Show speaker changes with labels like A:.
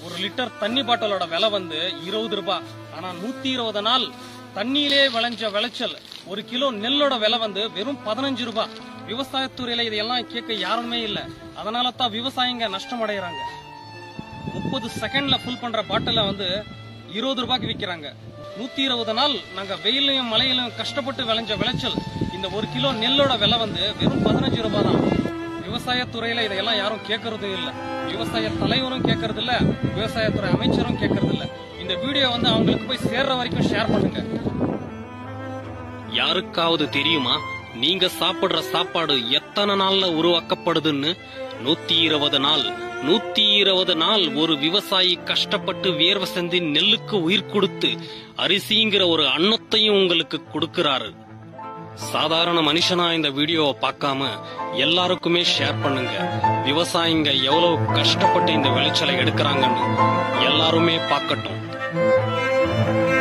A: ஒரு லிட்டர் தண்ணி பாட்டிலோட விலை வந்து இருபது ரூபாய் ஆனா நூத்தி இருபது நாள் தண்ணியிலே விளைஞ்ச விளைச்சல் ஒரு கிலோ நெல்லோட விலை வந்து வெறும் பதினஞ்சு ரூபாய் விவசாயத்துறையில இதெல்லாம் கேட்க யாருமே இல்ல அதனால தான் விவசாயிங்க நஷ்டம் அடைகிறாங்க முப்பது செகண்ட்ல ஃபுல் பண்ற பாட்டில வந்து இருபது ரூபாய்க்கு விக்கிறாங்க நூத்தி இருபது நாள் நாங்க வெயிலையும் மழையிலும் கஷ்டப்பட்டு விளைஞ்ச விளைச்சல் இந்த ஒரு கிலோ நெல்லோட விலை வந்து வெறும் பதினஞ்சு ரூபாய் தான் விவசாயத்துறையில இதையெல்லாம் யாரும் கேட்கறதும் இல்ல விவசாய தலைவரும் கேட்கறது இல்ல விவசாயத்துறை அமைச்சரும் கேட்கறது இல்ல இந்த வீடியோ வந்து அவங்களுக்கு போய் சேர்ற வரைக்கும் ஷேர் பண்ணுங்க
B: யாருக்காவது தெரியுமா நீங்க சாப்பிடுற சாப்பாடு எத்தனை நாள்ல உருவாக்கப்படுதுன்னு நூத்தி இருபது நாள் நூத்தி இருபது நாள் ஒரு விவசாயி கஷ்டப்பட்டு வியர்வை செஞ்சு நெல்லுக்கு உயிர் கொடுத்து அரிசிங்கிற ஒரு அன்னத்தையும் உங்களுக்கு கொடுக்கறாரு சாதாரண மனுஷனா இந்த வீடியோவை பார்க்காம எல்லாருக்குமே ஷேர் பண்ணுங்க விவசாயிங்க எவ்வளவு கஷ்டப்பட்டு இந்த விளைச்சலை எடுக்கிறாங்கன்னு எல்லாருமே பார்க்கட்டும்